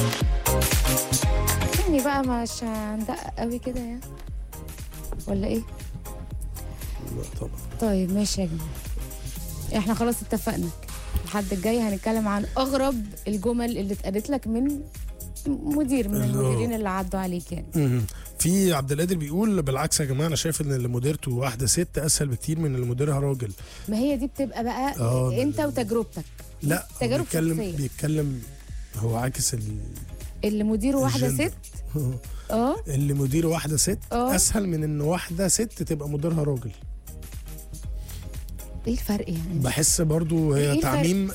يعني بقى مش هندقق قوي كده يعني ولا ايه لا طبعا طيب ماشي يا جماعه احنا خلاص اتفقنا الحد الجاي هنتكلم عن اغرب الجمل اللي اتقالت لك من مدير من اللي هو- المديرين اللي عدوا عليك يعني مهم. في عبد القادر بيقول بالعكس يا جماعه انا شايف ان اللي مديرته واحده ست اسهل بكتير من اللي مديرها راجل ما هي دي بتبقى بقى آه، انت ده- وتجربتك لا هو تجارب بيتكلم شخصية. بيتكلم هو عاكس ال... اللي مديره واحده الجندر. ست اه اللي مديره واحده ست آه. اسهل من ان واحده ست تبقى مديرها راجل ايه الفرق يعني بحس برضو إيه هي الفرق؟ تعميم